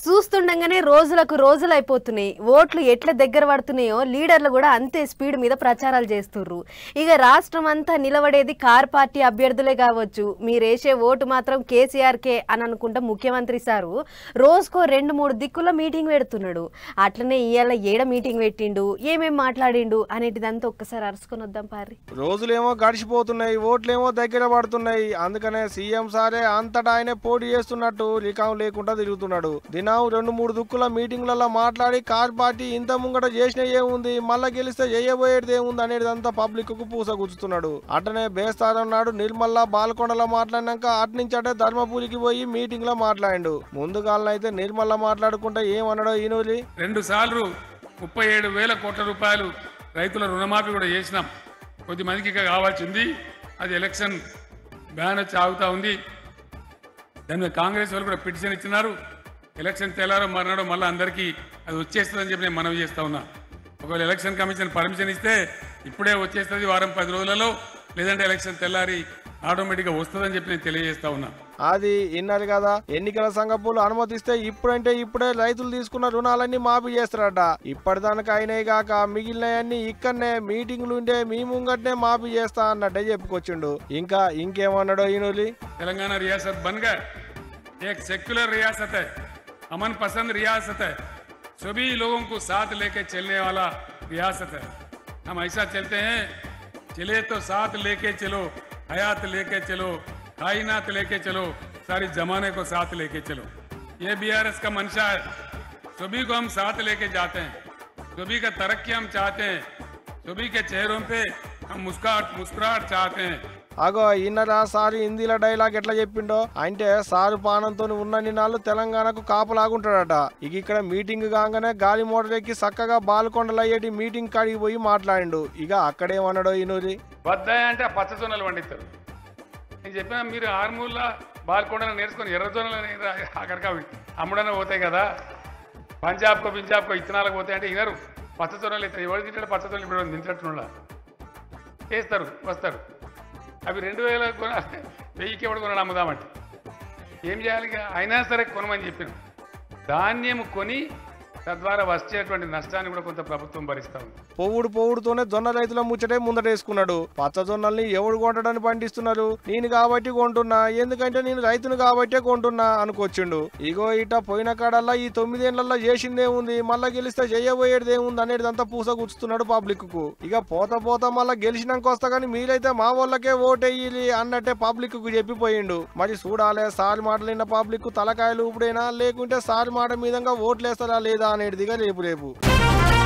చూస్తుండగానే రోజులకు రోజులు అయిపోతున్నాయి ఓట్లు ఎట్లా దగ్గర పడుతున్నాయో లీడర్లు కూడా అంతే స్పీడ్ మీద ప్రచారాలు చేస్తుర్రు ఇక రాష్ట్రం అంతా నిలబడేది కార్ పార్టీ అభ్యర్థులే కావచ్చు మీరేసే ఓటు మాత్రం కేసీఆర్కే అని అనుకుంటా ముఖ్యమంత్రి సారు రోజుకో రెండు మూడు దిక్కుల మీటింగ్ పెడుతున్నాడు అట్లనే ఇవాళ ఏడ మీటింగ్ పెట్టిండు ఏమేం మాట్లాడిండు అనేటిదంతా ఒక్కసారి అరుచుకొని వద్దాం పారి రోజులేమో గడిచిపోతున్నాయి ఓట్లేమో దగ్గర పడుతున్నాయి అందుకనే సీఎం సారే అంతటా ఆయనే పోటీ చేస్తున్నట్టు లిఖాం లేకుండా తిరుగుతున్నాడు దినం రెండు మూడు దుక్కుల మీటింగ్లలో మాట్లాడి కార్ పార్టీ ఇంత ముంగట చేసిన ఏముంది మళ్ళా గెలిస్తే చేయబోయేది ఏముంది అనేదంతా పబ్లిక్ కు పూసగుచ్చుతున్నాడు అటనే బేస్తారం నాడు నిర్మల్లా బాల్కొండలో మాట్లాడినాక అట్నుంచి అటే ధర్మపురికి పోయి మీటింగ్ లో మాట్లాడిండు ముందుగాలనైతే నిర్మల్లా మాట్లాడుకుంటే ఏమన్నాడో ఈనూరి రెండు సార్లు ముప్పై ఏడు వేల కోట్ల రూపాయలు రైతుల రుణమాఫీ కూడా చేసినాం కొద్ది మందికి ఇక కావాల్సి ఉంది అది ఎలక్షన్ బ్యాన్ వచ్చి ఆగుతా ఉంది దాని మీద కాంగ్రెస్ వాళ్ళు కూడా పిటిషన్ ఇచ్చినారు ఎలక్షన్ తెల్లారో మర్నాడో మళ్ళీ అందరికీ అది వచ్చేస్తుందని చెప్పి నేను మనవి చేస్తా ఉన్నా ఒకవేళ ఎలక్షన్ కమిషన్ పర్మిషన్ ఇస్తే ఇప్పుడే వచ్చేస్తుంది వారం పది రోజులలో లేదంటే ఎలక్షన్ తెల్లారి ఆటోమేటిక్గా వస్తుందని చెప్పి నేను తెలియజేస్తా ఉన్నా అది విన్నారు కదా ఎన్నికల సంఘపులు అనుమతిస్తే ఇప్పుడంటే ఇప్పుడే రైతులు తీసుకున్న రుణాలన్నీ మాఫీ చేస్తారట ఇప్పటిదానికి అయినాయి కాక మిగిలినవన్నీ ఇక్కడనే మీటింగ్లు ఉండే మీ ముంగట్నే మాఫీ చేస్తా అన్నట్టే చెప్పుకొచ్చిండు ఇంకా ఇంకేమన్నాడో ఈనులి तेलंगाना रियासत बन गए एक सेक्युलर रियासत है अमन पसंद रियासत है सभी लोगों को साथ लेके चलने वाला रियासत है हम ऐसा चलते हैं चले तो साथ लेके चलो हयात लेके चलो कायनात लेके चलो सारी जमाने को साथ लेके चलो ये बीआरएस का मंशा है सभी को हम साथ लेके जाते हैं सभी का तरक्की हम चाहते हैं सभी के चेहरों पे हम मुस्कुराहट मुस्कुराहट चाहते हैं అగో ఇన్నరా సారు హిందీలో డైలాగ్ ఎట్లా చెప్పిండో అంటే సారు పానంతో ఉన్నన్ని నాళ్ళు తెలంగాణకు కాపలాగుంటాడట ఇక ఇక్కడ మీటింగ్ కాగానే గాలి మోటార్ ఎక్కి చక్కగా బాల్కొండలు అయ్యేటి మీటింగ్ కాడికి పోయి మాట్లాడిండు ఇక అక్కడేమన్నాడో ఈనూరి బద్దాయి అంటే ఆ పచ్చ జొన్నలు పండిస్తారు నేను చెప్పిన మీరు ఆర్మూర్లో బాల్కొండలో నేర్చుకొని ఎర్ర జొన్నలు అక్కడికి అవి అమ్ముడనే పోతాయి కదా పంజాబ్కో పంజాబ్కో ఇత్తనాలకు పోతాయి అంటే ఇనరు పచ్చ జొన్నలు ఇస్తారు ఎవరు తింటాడు పచ్చ జొన్నలు ఇప్పుడు తింటట్టున్నా వేస్తారు వస్తారు అవి రెండు వేల కొన వెయ్యికి ఎవడు కొనడు అమ్ముదామంటే ఏం చేయాలి ఇక? అయినా సరే కొనమని చెప్పిన ధాన్యం కొని తద్వారా వచ్చేటువంటి నష్టాన్ని కూడా కొంత ప్రభుత్వం భరిస్తా ఉంది పొవుడు పొవుడుతోనే జొన్న రైతుల ముచ్చటే ముందటేసుకున్నాడు పచ్చ జొన్నల్ని ఎవడు కొంటడని పండిస్తున్నారు నేను కాబట్టి కొంటున్నా ఎందుకంటే నేను రైతును కాబట్టే కొంటున్నా అనుకొచ్చిండు ఇగో ఇట పోయిన కాడల్లా ఈ తొమ్మిదేళ్లలో చేసిందే ఉంది మళ్ళా గెలిస్తే చేయబోయేది ఏముంది అనేదంతా పూస గుచ్చుతున్నాడు పబ్లిక్ కు ఇక పోత పోత మళ్ళా గెలిచినాక వస్తా కానీ మీరైతే మా వాళ్ళకే ఓటేయాలి అన్నట్టే పబ్లిక్ కు చెప్పిపోయిండు మరి చూడాలే సారి మాటలిన్న పబ్లిక్ తలకాయలు ఊపుడైనా లేకుంటే సారి మాట మీదంగా ఓట్లేస్తారా లేదా అనేటిదిగా రేపు రేపు